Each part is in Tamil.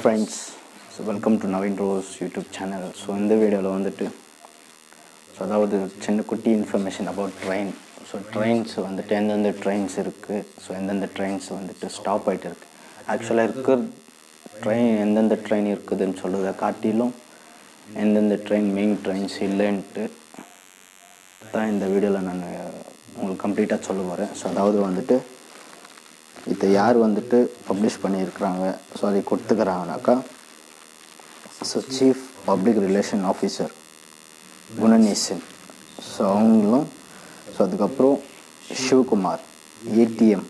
friends so welcome to Naveen Rose YouTube channel so இந்த வீடியோவில் வந்துட்டு ஸோ அதாவது சின்ன குட்டி information about train so trains வந்துட்டு எந்தெந்த ட்ரெயின்ஸ் இருக்குது ஸோ எந்தெந்த ட்ரெயின்ஸ் வந்துட்டு ஸ்டாப் ஆகிட்டு இருக்குது ஆக்சுவலாக இருக்கிற ட்ரெயின் எந்தெந்த ட்ரெயின் இருக்குதுன்னு சொல்கிறத காட்டிலும் எந்தெந்த ட்ரெயின் மெயின் ட்ரெயின்ஸ் இல்லைன்ட்டு தான் இந்த வீடியோவில் நான் உங்களுக்கு கம்ப்ளீட்டாக சொல்ல வரேன் ஸோ அதாவது வந்துட்டு இதை யார் வந்துட்டு பப்ளிஷ் பண்ணியிருக்கிறாங்க ஸோ அதை கொடுத்துக்கிறாங்கனாக்கா so chief public relation officer Gunanesan so அவங்களும் ஸோ அதுக்கப்புறம் Sivakumar ADM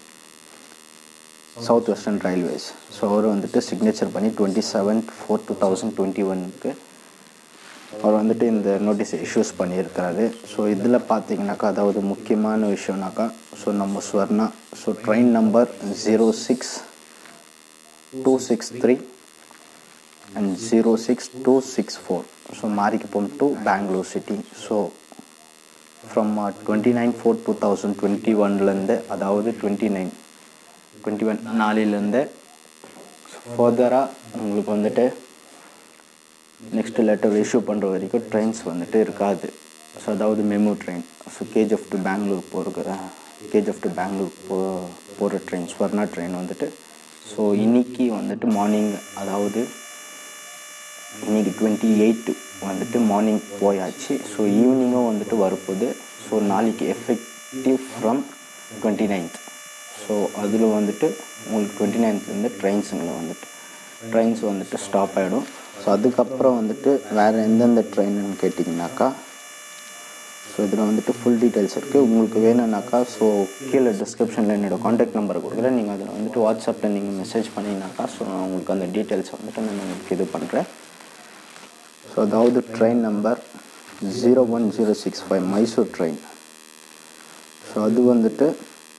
south western railways so அவர் வந்துட்டு சிக்னேச்சர் பண்ணி twenty seven four two thousand twenty ஒனுக்கு அவர் வந்துட்டு இந்த நோட்டீஸ் இஷ்யூஸ் பண்ணியிருக்கிறாரு ஸோ இதில் பார்த்தீங்கன்னாக்கா அதாவது முக்கியமான விஷயம்னாக்கா ஸோ நம்ம Swarna so train number zero six two six three and zero six two six four so Marikuppam to Bangalore city so from twenty nine four two thousand twenty ஒன்லேருந்து அதாவது டுவெண்ட்டி நைன் டுவெண்ட்டி ஒன் நாளிலேருந்து ஃபர்தராக உங்களுக்கு வந்துட்டு நெக்ஸ்ட் லெட்டர் இஷ்யூ பண்ணுற வரைக்கும் ட்ரெயின்ஸ் வந்துட்டு இருக்காது ஸோ அதாவது memo train so KGF to Bangalore போகிற கேஜிஎஃப் டு பெங்களூர் போ போகிற ட்ரெயின் ஸ்வர்ணா ட்ரெயின் வந்துட்டு ஸோ இன்னைக்கு வந்துட்டு மார்னிங் அதாவது இன்னைக்கு டுவெண்ட்டி எயிட் வந்துட்டு மார்னிங் போயாச்சு ஸோ ஈவினிங்கும் வந்துட்டு வரப்போகுது ஸோ நாளைக்கு effective from twenty ninth so அதில் வந்துட்டு உங்களுக்கு டுவெண்ட்டி நைன்த்லேருந்து ட்ரெயின்ஸுங்களை வந்துட்டு ட்ரெயின்ஸ் வந்துட்டு ஸ்டாப் ஆகிடும் ஸோ அதுக்கப்புறம் வந்துட்டு வேறு எந்தெந்த ட்ரெயின்னு கேட்டிங்கனாக்கா ஸோ இதில் வந்துட்டு ஃபுல் டீட்டெயில்ஸ் இருக்குது உங்களுக்கு வேணும்னாக்கா ஸோ கீழே டிஸ்கிரிப்ஷனில் என்னோடய காண்டாக்ட் நம்பர் கொடுக்குறேன் நீங்கள் அதில் வந்துட்டு வாட்ஸ்அப்பில் நீங்கள் மெசேஜ் பண்ணிங்கனாக்கா ஸோ நான் உங்களுக்கு அந்த டீட்டெயில்ஸ் வந்துட்டு நான் உங்களுக்கு இது பண்ணுறேன் ஸோ அதாவது train number zero one zero six five Mysore train so அது வந்துட்டு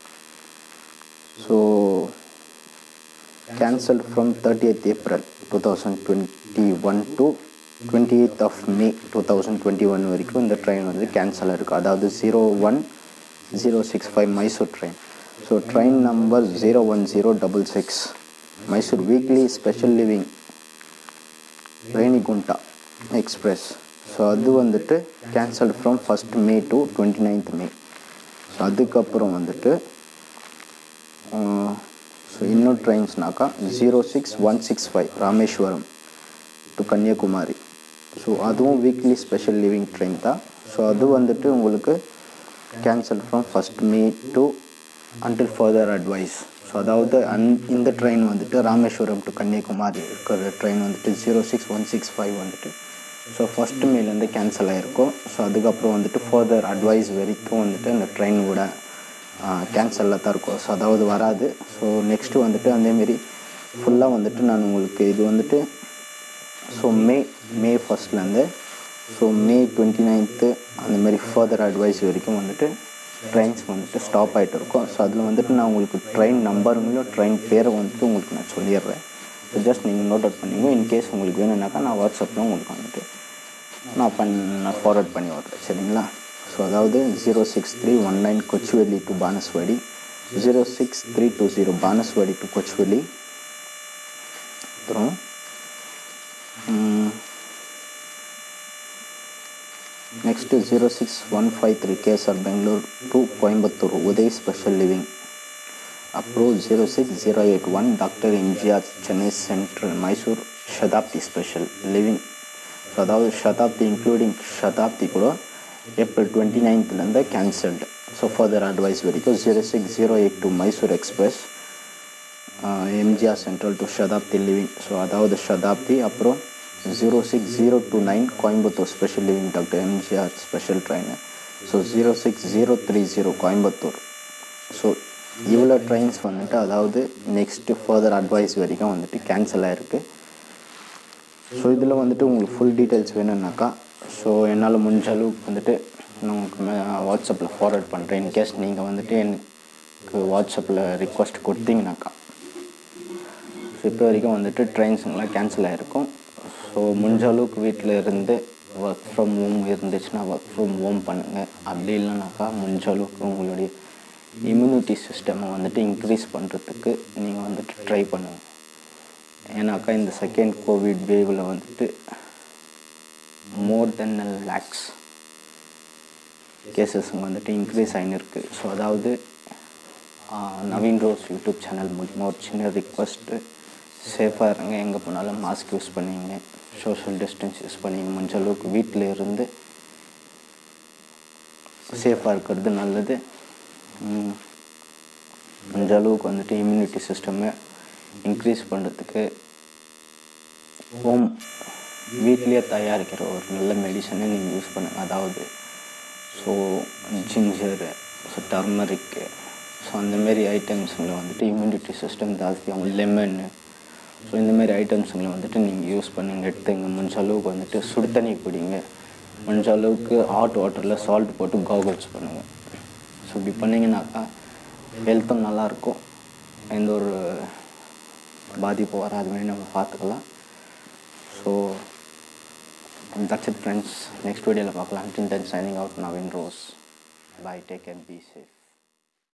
so cancelled from 30th April 2021 to 28th of May 2021 வரைக்கும் இந்த ட்ரெயின் வந்து கேன்சல் இருக்குது அதாவது zero one zero six five Mysore train so train number zero one zero double six Mysore weekly special leaving Renigunta express so அது வந்துட்டு cancelled from first May to twenty ninth May so அதுக்கப்புறம் வந்துட்டு ஸோ இன்னும் ட்ரெயின்ஸ்னாக்கா zero six one six five Rameswaram to Kanyakumari so அதுவும் வீக்லி ஸ்பெஷல் லிவிங் ட்ரெயின் தான் ஸோ அது வந்துட்டு உங்களுக்கு cancel from first May to until further advise so அதாவது அந் இந்த ட்ரெயின் வந்துட்டு ராமேஸ்வரம் டு கன்னியாகுமரி இருக்கிற ட்ரெயின் வந்துட்டு zero six one six five வந்துட்டு ஸோ ஃபஸ்ட் மேலேருந்து கேன்சல் ஆகிருக்கும் ஸோ அதுக்கப்புறம் வந்துட்டு ஃபர்தர் அட்வைஸ் வரைக்கும் வந்துட்டு அந்த ட்ரெயின் கூட கேன்சலில் தான் இருக்கும் ஸோ அதாவது வராது ஸோ நெக்ஸ்ட்டு வந்துட்டு அதேமாரி ஃபுல்லாக வந்துட்டு நான் உங்களுக்கு இது வந்துட்டு ஸோ மே மே ஃபஸ்ட்லேருந்து ஸோ மே டுவெண்ட்டி நைன்த்து அந்தமாரி ஃபர்தர் அட்வைஸ் வரைக்கும் வந்துட்டு ட்ரெயின்ஸ் வந்துட்டு ஸ்டாப் ஆகிட்டு இருக்கும் ஸோ அதில் வந்துட்டு நான் உங்களுக்கு ட்ரெயின் நம்பருங்களும் ட்ரெயின் பேரை வந்துட்டு உங்களுக்கு நான் சொல்லிடுறேன் ஸோ ஜஸ்ட் நீங்கள் நோட் அவுட் பண்ணிங்க இன்கேஸ் உங்களுக்கு வேணும்னாக்கா நான் வாட்ஸ்அப்பில் உங்களுக்கு வந்துட்டு நான் பண் நான் ஃபார்வர்ட் பண்ணி விட்றேன் சரிங்களா ஸோ அதாவது zero six three one nine Kochuveli to Banaswadi zero six three two zero Banaswadi to Kochuveli அப்புறம் next zero six one five three KSR Bangalore to Coimbatore Uday special leaving அப்புறம் zero six zero eight one doctor MGR Chennai central Mysore Shatabdi special leaving so அதாவது சதாப்தி இன்க்ளூடிங் சதாப்தி கூட ஏப்ரல் டுவெண்ட்டி நைன்த்லேருந்து கேன்சல்டு ஸோ ஃபர்தர் அட்வைஸ் வரைக்கும் zero six zero eight two Mysore express MGR central to Shatabdi leaving so அதாவது சதாப்தி அப்புறம் zero six zero two nine Coimbatore special leaving doctor MGR special train so zero six zero three zero Coimbatore so இவ்வளோ ட்ரெயின்ஸ் வந்துட்டு அதாவது நெக்ஸ்ட்டு ஃபர்தர் அட்வைஸ் வரைக்கும் வந்துட்டு கேன்சல் ஆகிருக்கு ஸோ இதில் வந்துட்டு உங்களுக்கு ஃபுல் டீட்டெயில்ஸ் வேணும்னாக்கா ஸோ என்னால் முடிஞ்ச அளவுக்கு வந்துட்டு நான் உங்களுக்கு வாட்ஸ்அப்பில் ஃபார்வர்ட் பண்ணுறேன் இன்கேஸ் நீங்கள் வந்துட்டு எனக்கு வாட்ஸ்அப்பில் ரிக்வஸ்ட் கொடுத்தீங்கனாக்கா ஸோ இப்போ வரைக்கும் வந்துட்டு ட்ரெயின்ஸுங்கெலாம் கேன்சல் ஆகிருக்கும் ஸோ முடிஞ்ச அளவுக்கு வீட்டில் இருந்து ஒர்க் ஃப்ரம் ஹோம் இருந்துச்சுன்னா ஒர்க் ஃப்ரம் ஹோம் பண்ணுங்கள் அப்படி இல்லைனாக்கா முடிஞ்ச அளவுக்கு உங்களுடைய இம்யூனிட்டி சிஸ்டமை வந்துட்டு இன்க்ரீஸ் பண்ணுறதுக்கு நீங்கள் வந்துட்டு ட்ரை பண்ணுங்கள் ஏன்னாக்கா இந்த செகண்ட் கோவிட் வேவில் வந்துட்டு மோர் தென் லேக்ஸ் கேசஸுங்க வந்துட்டு இன்க்ரீஸ் ஆகினிருக்கு ஸோ அதாவது ஆஹ், நவீன் ரோஸ் யூடியூப் சேனல் மூலிமா ஒரு சின்ன ரிக்வஸ்ட்டு சேஃபாக இருங்க எங்கே போனாலும் மாஸ்க் யூஸ் பண்ணிங்க சோஷியல் டிஸ்டன்ஸ் யூஸ் பண்ணிங்க முடிஞ்ச அளவுக்கு வீட்டில் இருந்து சேஃபாக இருக்கிறது நல்லது ம், முடிஞ்ச அளவுக்கு வந்துட்டு இம்யூனிட்டி சிஸ்டமை இன்க்ரீஸ் பண்ணுறதுக்கு ஹோம் வீட்லேயே தயாரிக்கிற ஒரு நல்ல மெடிசனை நீங்கள் யூஸ் பண்ணுங்கள் அதாவது so ginger so turmeric so அந்தமாரி ஐட்டம்ஸுங்களை வந்துட்டு இம்யூனிட்டி சிஸ்டம் ஜாஸ்தியாகும் லெமன்னு ஸோ இந்தமாரி ஐட்டம்ஸுங்களை வந்துட்டு நீங்கள் யூஸ் பண்ணுங்க எடுத்துங்க முடிஞ்ச அளவுக்கு வந்துட்டு சுடு தண்ணி குடிங்க முடிஞ்ச அளவுக்கு ஹாட் வாட்டரில் சால்ட் போட்டு காகல்ஸ் பண்ணுங்கள் ஸோ இப்படி பண்ணிங்கனாக்கா ஹெல்த்தும் நல்லாயிருக்கும் எந்த ஒரு பாதிப்பு வராது மாதிரி நம்ம பார்த்துக்கலாம் so that's it friends next வீடியோவில் பார்க்கலாம் till then signing out Naveen Rose bye take care be safe